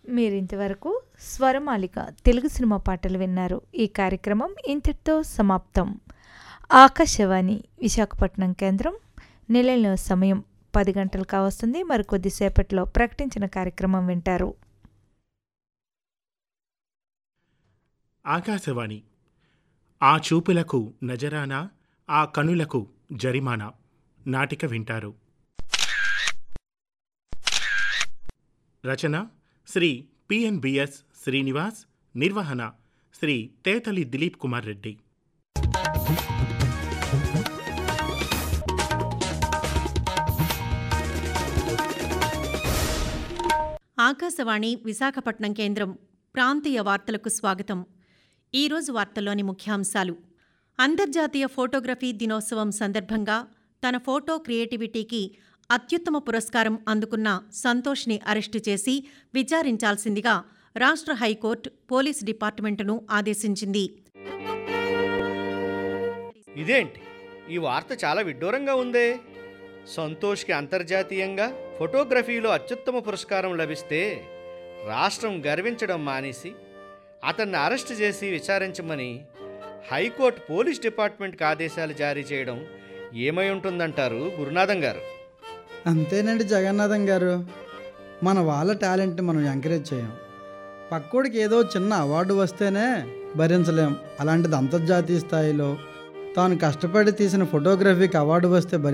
మీరింతవరకు స్వరమాలిక తెలుగు సినిమా పాటలు విన్నారు ఈ కార్యక్రమం ఇంతటితో సమాప్తం ఆకాశవాణి విశాఖపట్నం కేంద్రం నిలయంలో సమయం పది గంటలు కావస్తుంది మరికొద్దిసేపట్లో ప్రకటించిన కార్యక్రమం వింటారు ఆకాశవాణి ఆ చూపులకు నజరానా ఆ కనులకు జరిమానా నాటిక వింటారు రచన శ్రీ పిఎన్బిఎస్ శ్రీనివాస్ నిర్వహణ శ్రీ తేతలి దిలీప్ కుమార్ రెడ్డి ఆకాశవాణి విశాఖపట్నం కేంద్రం ప్రాంతీయ వార్తలకు స్వాగతం ఈరోజు వార్తల్లోని ముఖ్యాంశాలు అంతర్జాతీయ ఫోటోగ్రఫీ దినోత్సవం సందర్భంగా తన ఫోటో క్రియేటివిటీకి అత్యుత్తమ పురస్కారం అందుకున్న సంతోష్ని అరెస్టు చేసి విచారించాల్సిందిగా రాష్ట్ర హైకోర్టు పోలీస్ డిపార్ట్మెంటును ఆదేశించింది ఇదేంటి ఈ వార్త చాలా విడ్డూరంగా ఉందే సంతోష్కి అంతర్జాతీయంగా ఫోటోగ్రఫీలో అత్యుత్తమ పురస్కారం లభిస్తే రాష్ట్రం గర్వించడం మానేసి అతన్ని అరెస్ట్ చేసి విచారించమని హైకోర్టు పోలీస్ డిపార్ట్మెంట్కి ఆదేశాలు జారీ చేయడం ఏమై ఉంటుందంటారు గురునాథం గారు అంతేనండి జగన్నాథం గారు మన వాళ్ళ టాలెంట్ని మనం ఎంకరేజ్ చేయం పక్కోడికి ఏదో చిన్న అవార్డు వస్తేనే భరించలేం అలాంటిది అంతర్జాతీయ స్థాయిలో తాను కష్టపడి తీసిన ఫోటోగ్రఫీకి అవార్డు వస్తే భరి